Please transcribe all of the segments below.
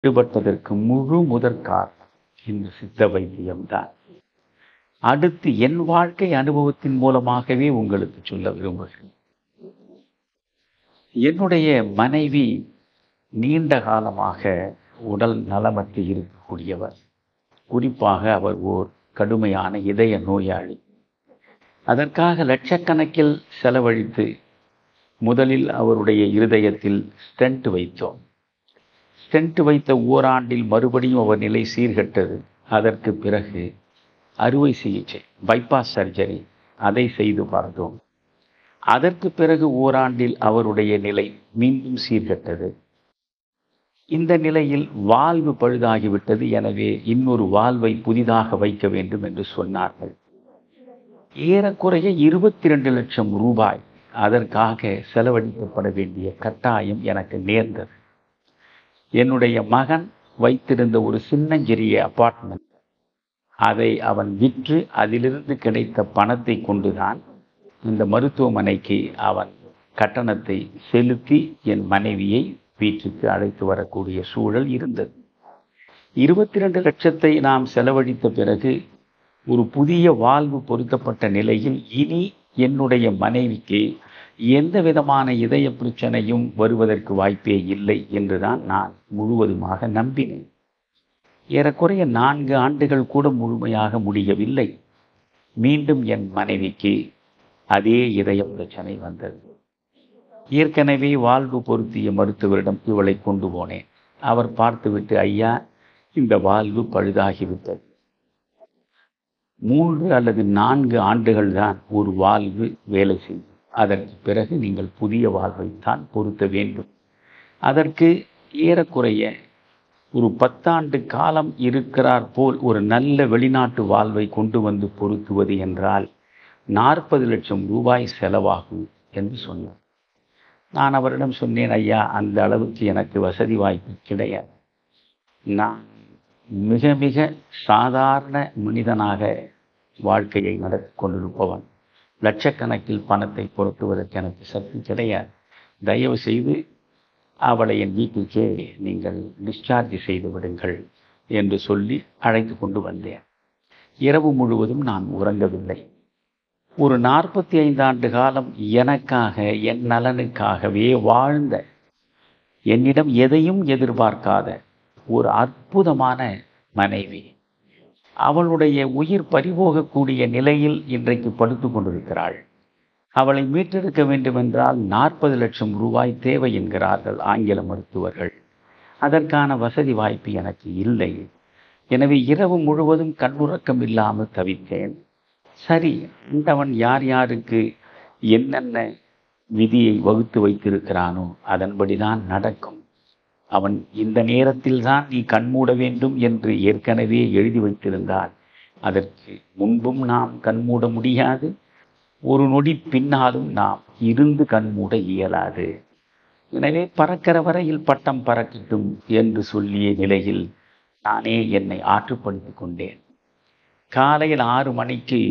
ஈடுபட்டதற்கு முழு முதற் காரணம் இந்த சித்த வைத்தியம்தான் அடுத்து என் வாழ்க்கை அனுபவத்தின் மூலமாகவே உங்களுக்கு சொல்ல விரும்புகிறேன் என்னுடைய மனைவி நீண்ட காலமாக உடல் நலமற்று இருக்கக்கூடியவர் குறிப்பாக அவர் ஓர் கடுமையான இதய நோயாளி அதற்காக லட்சக்கணக்கில் செலவழித்து முதலில் அவருடைய இருதயத்தில் ஸ்டென்ட் வைத்தோம் ஸ்டென்ட் வைத்த ஓராண்டில் மறுபடியும் அவர் நிலை சீர்கெட்டது அதற்கு பிறகு அறுவை சிகிச்சை பைபாஸ் சர்ஜரி அதை செய்து பார்த்தோம் அதற்கு பிறகு ஓராண்டில் அவருடைய நிலை மீண்டும் சீர்கெட்டது இந்த நிலையில் வால்வு பழுதாகிவிட்டது எனவே இன்னொரு வால்வை புதிதாக வைக்க வேண்டும் என்று சொன்னார்கள் ஏறக்குறைய இருபத்தி ரெண்டு லட்சம் ரூபாய் அதற்காக செலவழிக்கப்பட வேண்டிய கட்டாயம் எனக்கு நேர்ந்தது என்னுடைய மகன் வைத்திருந்த ஒரு சின்னஞ்சிறிய அப்பார்ட்மெண்ட் அதை அவன் விற்று அதிலிருந்து கிடைத்த பணத்தை கொண்டுதான் இந்த மருத்துவமனைக்கு அவன் கட்டணத்தை செலுத்தி என் மனைவியை வீட்டுக்கு அழைத்து வரக்கூடிய சூழல் இருந்தது இருபத்தி ரெண்டு லட்சத்தை நாம் செலவழித்த பிறகு ஒரு புதிய வாழ்வு பொருத்தப்பட்ட நிலையில் இனி என்னுடைய மனைவிக்கு எந்த விதமான இதய பிரச்சனையும் வருவதற்கு வாய்ப்பே இல்லை என்றுதான் நான் முழுவதுமாக நம்பினேன் ஏறக்குறைய நான்கு ஆண்டுகள் கூட முழுமையாக முடியவில்லை மீண்டும் என் மனைவிக்கு அதே இதய பிரச்சனை வந்தது ஏற்கனவே வாழ்வு பொருத்திய மருத்துவரிடம் இவளை கொண்டு போனேன் அவர் பார்த்துவிட்டு ஐயா இந்த வாழ்வு பழுதாகிவிட்டது மூன்று அல்லது நான்கு ஆண்டுகள் தான் ஒரு வாழ்வு வேலை செய்யும் அதற்கு பிறகு நீங்கள் புதிய வாழ்வைத்தான் பொருத்த வேண்டும் அதற்கு ஏறக்குறைய ஒரு பத்தாண்டு காலம் இருக்கிறார் போல் ஒரு நல்ல வெளிநாட்டு வாழ்வை கொண்டு வந்து பொருத்துவது என்றால் நாற்பது லட்சம் ரூபாய் செலவாகும் என்று சொன்னார் நான் அவரிடம் சொன்னேன் ஐயா அந்த அளவுக்கு எனக்கு வசதி வாய்ப்பு கிடையாது நான் மிக மிக சாதாரண மனிதனாக வாழ்க்கையை நடத்தி கொண்டிருப்பவன் லட்சக்கணக்கில் பணத்தை புரட்டுவதற்கு எனக்கு சக்தி கிடையாது தயவு செய்து அவளை என் வீட்டுக்கே நீங்கள் டிஸ்சார்ஜ் செய்து விடுங்கள் என்று சொல்லி அழைத்து கொண்டு வந்தேன் இரவு முழுவதும் நான் உறங்கவில்லை ஒரு நாற்பத்தி ஐந்து ஆண்டு காலம் எனக்காக என் நலனுக்காகவே வாழ்ந்த என்னிடம் எதையும் எதிர்பார்க்காத ஒரு அற்புதமான மனைவி அவளுடைய உயிர் பறிபோகக்கூடிய நிலையில் இன்றைக்கு படுத்து கொண்டிருக்கிறாள் அவளை மீட்டெடுக்க வேண்டுமென்றால் நாற்பது லட்சம் ரூபாய் தேவை என்கிறார்கள் ஆங்கில மருத்துவர்கள் அதற்கான வசதி வாய்ப்பு எனக்கு இல்லை எனவே இரவு முழுவதும் கண்ணுறக்கம் இல்லாமல் தவித்தேன் சரி ஆண்டவன் யார் யாருக்கு என்னென்ன விதியை வகுத்து வைத்திருக்கிறானோ அதன்படிதான் நடக்கும் அவன் இந்த நேரத்தில் தான் நீ கண்மூட வேண்டும் என்று ஏற்கனவே எழுதி வைத்திருந்தால் அதற்கு முன்பும் நாம் கண்மூட முடியாது ஒரு நொடி பின்னாலும் நாம் இருந்து கண்மூட இயலாது எனவே பறக்கிற வரையில் பட்டம் பறக்கட்டும் என்று சொல்லிய நிலையில் நானே என்னை ஆற்றுப்படுத்திக் கொண்டேன் காலையில் ஆறு மணிக்கு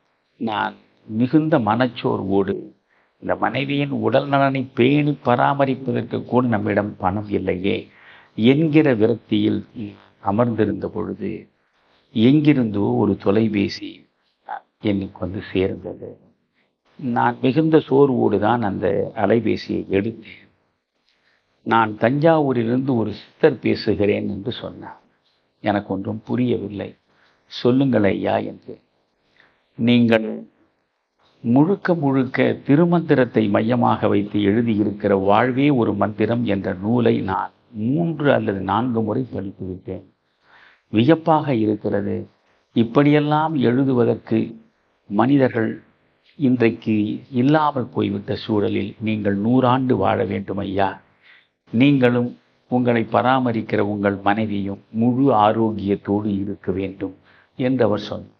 நான் மிகுந்த மனச்சோர்வோடு இந்த மனைவியின் உடல் நலனை பேணி பராமரிப்பதற்கு கூட நம்மிடம் பணம் இல்லையே என்கிற விரக்தியில் அமர்ந்திருந்த பொழுது எங்கிருந்தோ ஒரு தொலைபேசி எனக்கு வந்து சேர்ந்தது நான் மிகுந்த சோர்வோடு தான் அந்த அலைபேசியை எடுத்தேன் நான் தஞ்சாவூரிலிருந்து ஒரு சித்தர் பேசுகிறேன் என்று சொன்னார் எனக்கு ஒன்றும் புரியவில்லை சொல்லுங்கள் ஐயா என்று நீங்கள் முழுக்க முழுக்க திருமந்திரத்தை மையமாக வைத்து எழுதியிருக்கிற வாழ்வே ஒரு மந்திரம் என்ற நூலை நான் மூன்று அல்லது நான்கு முறை படித்து விட்டேன் வியப்பாக இருக்கிறது இப்படியெல்லாம் எழுதுவதற்கு மனிதர்கள் இன்றைக்கு இல்லாமல் போய்விட்ட சூழலில் நீங்கள் நூறாண்டு வாழ வேண்டும் ஐயா நீங்களும் உங்களை பராமரிக்கிற உங்கள் மனைவியும் முழு ஆரோக்கியத்தோடு இருக்க வேண்டும் என்று அவர் சொன்னார்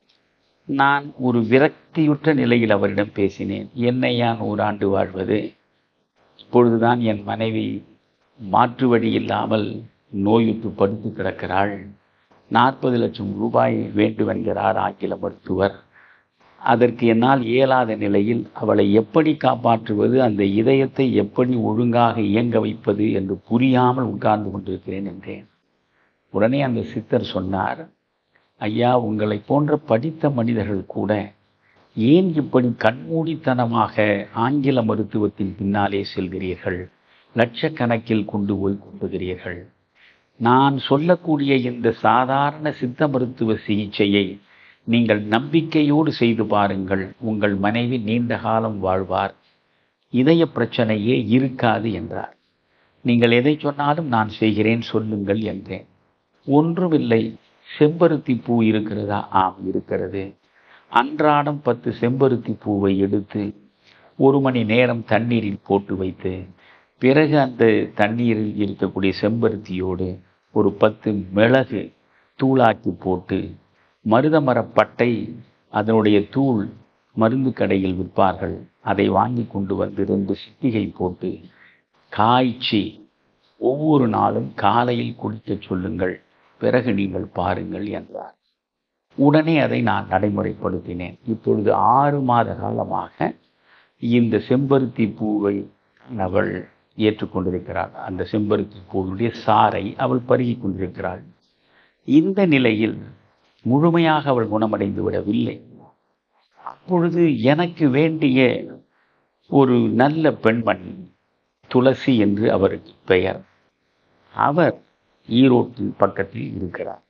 நான் ஒரு விரக்தியுற்ற நிலையில் அவரிடம் பேசினேன் என்னை யான் ஓராண்டு வாழ்வது இப்பொழுதுதான் என் மனைவி மாற்று வழி இல்லாமல் நோயுற்று படுத்து கிடக்கிறாள் நாற்பது லட்சம் ரூபாய் வேண்டுமென்கிறார் ஆங்கில மருத்துவர் அதற்கு என்னால் இயலாத நிலையில் அவளை எப்படி காப்பாற்றுவது அந்த இதயத்தை எப்படி ஒழுங்காக இயங்க வைப்பது என்று புரியாமல் உட்கார்ந்து கொண்டிருக்கிறேன் என்றேன் உடனே அந்த சித்தர் சொன்னார் ஐயா உங்களை போன்ற படித்த மனிதர்கள் கூட ஏன் இப்படி கண்மூடித்தனமாக ஆங்கில மருத்துவத்தின் பின்னாலே செல்கிறீர்கள் லட்சக்கணக்கில் கொண்டு போய் கொண்டுகிறீர்கள் நான் சொல்லக்கூடிய இந்த சாதாரண சித்த மருத்துவ சிகிச்சையை நீங்கள் நம்பிக்கையோடு செய்து பாருங்கள் உங்கள் மனைவி நீண்ட காலம் வாழ்வார் இதய பிரச்சனையே இருக்காது என்றார் நீங்கள் எதை சொன்னாலும் நான் செய்கிறேன் சொல்லுங்கள் என்றேன் ஒன்றுமில்லை செம்பருத்தி பூ இருக்கிறதா ஆம் இருக்கிறது அன்றாடம் பத்து செம்பருத்தி பூவை எடுத்து ஒரு மணி நேரம் தண்ணீரில் போட்டு வைத்து பிறகு அந்த தண்ணீரில் இருக்கக்கூடிய செம்பருத்தியோடு ஒரு பத்து மிளகு தூளாக்கி போட்டு மருதமரப்பட்டை அதனுடைய தூள் மருந்து கடையில் விற்பார்கள் அதை வாங்கி கொண்டு வந்து ரெண்டு சிட்டிகை போட்டு காய்ச்சி ஒவ்வொரு நாளும் காலையில் குடிக்கச் சொல்லுங்கள் பிறகு நீங்கள் பாருங்கள் என்றார் உடனே அதை நான் நடைமுறைப்படுத்தினேன் இப்பொழுது ஆறு மாத காலமாக இந்த செம்பருத்தி பூவை அவள் ஏற்றுக்கொண்டிருக்கிறாள் அந்த செம்பருத்தி பூவுடைய சாறை அவள் பருகி கொண்டிருக்கிறாள் இந்த நிலையில் முழுமையாக அவள் குணமடைந்து விடவில்லை அப்பொழுது எனக்கு வேண்டிய ஒரு நல்ல பெண்மணி துளசி என்று அவருக்கு பெயர் அவர் ஈரோட்டின் பக்கத்தில் இருக்கிறார்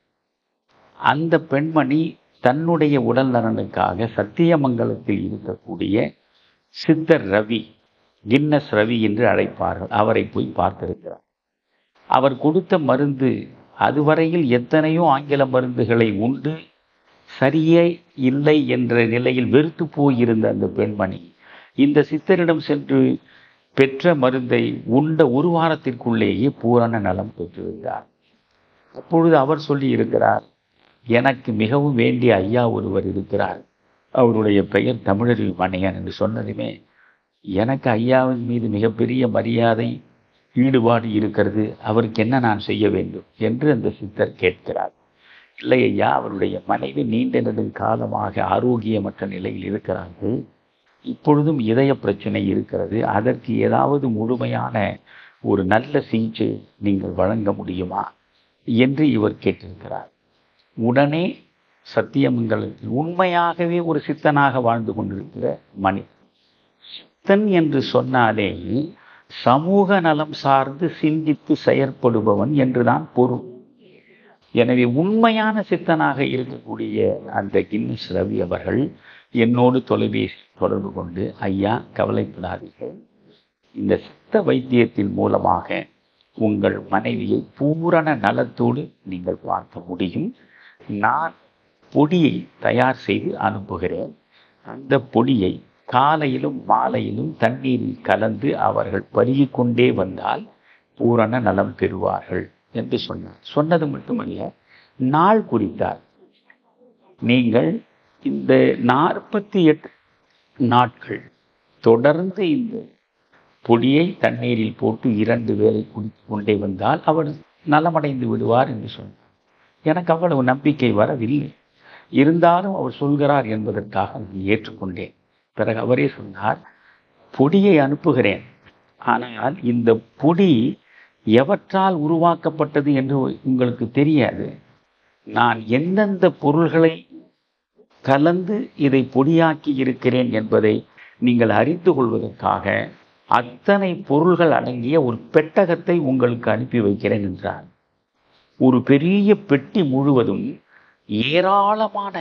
அந்த பெண்மணி தன்னுடைய உடல் நலனுக்காக சத்தியமங்கலத்தில் இருக்கக்கூடிய சித்தர் ரவி கின்னஸ் ரவி என்று அழைப்பார்கள் அவரை போய் பார்த்திருக்கிறார் அவர் கொடுத்த மருந்து அதுவரையில் எத்தனையோ ஆங்கில மருந்துகளை உண்டு சரியே இல்லை என்ற நிலையில் வெறுத்து போயிருந்த அந்த பெண்மணி இந்த சித்தரிடம் சென்று பெற்ற மருந்தை உண்ட ஒரு வாரத்திற்குள்ளேயே பூரண நலம் பெற்றிருந்தார் அப்பொழுது அவர் சொல்லி இருக்கிறார் எனக்கு மிகவும் வேண்டிய ஐயா ஒருவர் இருக்கிறார் அவருடைய பெயர் தமிழறிவு மணியன் என்று சொன்னதுமே எனக்கு ஐயாவின் மீது மிகப்பெரிய மரியாதை ஈடுபாடு இருக்கிறது அவருக்கு என்ன நான் செய்ய வேண்டும் என்று அந்த சித்தர் கேட்கிறார் இல்லை ஐயா அவருடைய மனைவி நீண்ட நெடும் காலமாக ஆரோக்கியமற்ற நிலையில் இருக்கிறார்கள் இப்பொழுதும் இதய பிரச்சனை இருக்கிறது அதற்கு ஏதாவது முழுமையான ஒரு நல்ல சிகிச்சை நீங்கள் வழங்க முடியுமா என்று இவர் கேட்டிருக்கிறார் உடனே சத்தியமங்கலத்தில் உண்மையாகவே ஒரு சித்தனாக வாழ்ந்து கொண்டிருக்கிற மணி சித்தன் என்று சொன்னாலே சமூக நலம் சார்ந்து சிந்தித்து செயற்படுபவன் என்றுதான் பொருள் எனவே உண்மையான சித்தனாக இருக்கக்கூடிய அந்த கின்னஸ் ரவி அவர்கள் என்னோடு தொலைபேசி தொடர்பு கொண்டு ஐயா கவலைப்படாதீர்கள் இந்த சித்த வைத்தியத்தின் மூலமாக உங்கள் மனைவியை பூரண நலத்தோடு நீங்கள் பார்க்க முடியும் நான் பொடியை தயார் செய்து அனுப்புகிறேன் அந்த பொடியை காலையிலும் மாலையிலும் தண்ணீரில் கலந்து அவர்கள் பருகிக் கொண்டே வந்தால் பூரண நலம் பெறுவார்கள் என்று சொன்னார் சொன்னது மட்டுமல்ல நாள் குறித்தார் நீங்கள் இந்த நாற்பத்தி எட்டு நாட்கள் தொடர்ந்து இந்த பொடியை தண்ணீரில் போட்டு இரண்டு வேளை குடித்து கொண்டே வந்தால் அவர் நலமடைந்து விடுவார் என்று சொன்னார் எனக்கு அவ்வளவு நம்பிக்கை வரவில்லை இருந்தாலும் அவர் சொல்கிறார் என்பதற்காக நான் ஏற்றுக்கொண்டேன் பிறகு அவரே சொன்னார் பொடியை அனுப்புகிறேன் ஆனால் இந்த பொடி எவற்றால் உருவாக்கப்பட்டது என்று உங்களுக்கு தெரியாது நான் எந்தெந்த பொருள்களை கலந்து இதை பொடியாக்கி இருக்கிறேன் என்பதை நீங்கள் அறிந்து கொள்வதற்காக அத்தனை பொருள்கள் அடங்கிய ஒரு பெட்டகத்தை உங்களுக்கு அனுப்பி வைக்கிறேன் என்றார் ஒரு பெரிய பெட்டி முழுவதும் ஏராளமான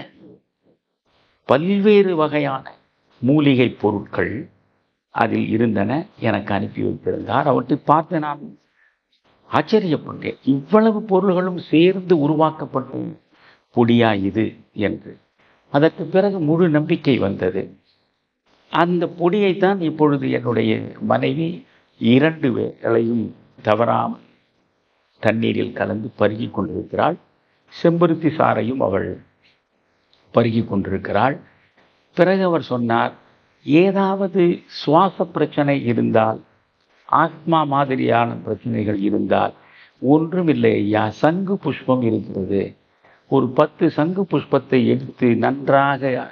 பல்வேறு வகையான மூலிகை பொருட்கள் அதில் இருந்தன எனக்கு அனுப்பி வைத்திருந்தார் அவற்றை பார்த்து நான் ஆச்சரியப்பட்டேன் இவ்வளவு பொருள்களும் சேர்ந்து உருவாக்கப்பட்ட பொடியா இது என்று அதற்கு பிறகு முழு நம்பிக்கை வந்தது அந்த பொடியைத்தான் இப்பொழுது என்னுடைய மனைவி இரண்டு வேளையும் தவறாமல் தண்ணீரில் கலந்து பருகி கொண்டிருக்கிறாள் செம்பருத்தி சாறையும் அவள் பருகி கொண்டிருக்கிறாள் பிறகு அவர் சொன்னார் ஏதாவது சுவாச பிரச்சனை இருந்தால் ஆஸ்மா மாதிரியான பிரச்சனைகள் இருந்தால் ஒன்றுமில்லை ஐயா சங்கு புஷ்பம் இருக்கிறது ஒரு பத்து சங்கு புஷ்பத்தை எடுத்து நன்றாக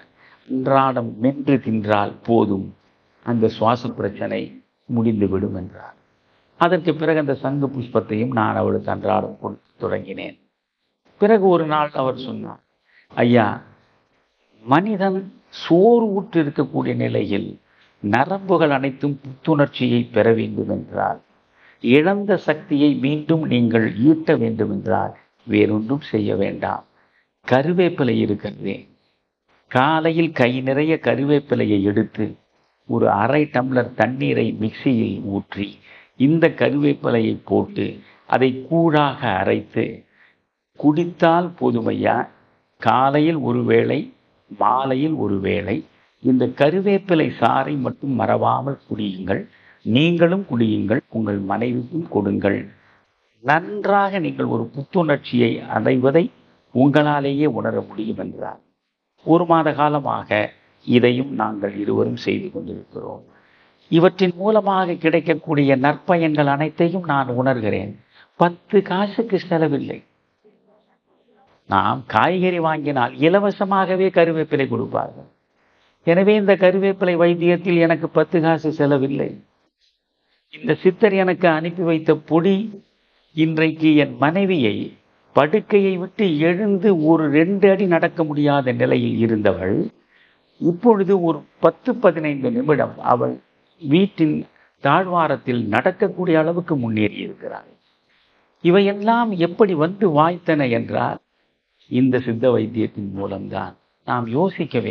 அன்றாடம் மென்று தின்றால் போதும் அந்த சுவாச பிரச்சனை முடிந்துவிடும் என்றார் அதற்கு பிறகு அந்த சங்கு புஷ்பத்தையும் நான் அவளுக்கு அன்றாடம் கொடுத்து தொடங்கினேன் பிறகு ஒரு நாள் அவர் சொன்னார் ஐயா மனிதன் சோறு ஊற்று இருக்கக்கூடிய நிலையில் நரம்புகள் அனைத்தும் புத்துணர்ச்சியை பெற வேண்டும் என்றால் இழந்த சக்தியை மீண்டும் நீங்கள் ஈட்ட வேண்டும் என்றால் வேறொன்றும் செய்ய வேண்டாம் கருவேப்பிலை இருக்கிறது காலையில் கை நிறைய கருவேப்பிலையை எடுத்து ஒரு அரை டம்ளர் தண்ணீரை மிக்சியில் ஊற்றி இந்த கருவேப்பிலையை போட்டு அதை கூழாக அரைத்து குடித்தால் போதுமையா காலையில் ஒரு வேளை மாலையில் ஒரு வேளை இந்த கருவேப்பிலை சாறை மட்டும் மறவாமல் குடியுங்கள் நீங்களும் குடியுங்கள் உங்கள் மனைவிக்கும் கொடுங்கள் நன்றாக நீங்கள் ஒரு புத்துணர்ச்சியை அடைவதை உங்களாலேயே உணர முடியும் என்றார் ஒரு மாத காலமாக இதையும் நாங்கள் இருவரும் செய்து கொண்டிருக்கிறோம் இவற்றின் மூலமாக கிடைக்கக்கூடிய நற்பயன்கள் அனைத்தையும் நான் உணர்கிறேன் பத்து காசுக்கு செலவில்லை நாம் காய்கறி வாங்கினால் இலவசமாகவே கருவேப்பிலை கொடுப்பார்கள் எனவே இந்த கருவேப்பிலை வைத்தியத்தில் எனக்கு பத்து காசு செலவில்லை இந்த சித்தர் எனக்கு அனுப்பி வைத்த பொடி இன்றைக்கு என் மனைவியை படுக்கையை விட்டு எழுந்து ஒரு ரெண்டு அடி நடக்க முடியாத நிலையில் இருந்தவள் இப்பொழுது ஒரு பத்து பதினைந்து நிமிடம் அவள் வீட்டின் தாழ்வாரத்தில் நடக்கக்கூடிய அளவுக்கு முன்னேறி இருக்கிறாள் இவையெல்லாம் எப்படி வந்து வாய்த்தன என்றால் இந்த சித்த வைத்தியத்தின் மூலம்தான் நாம் யோசிக்க வேண்டும்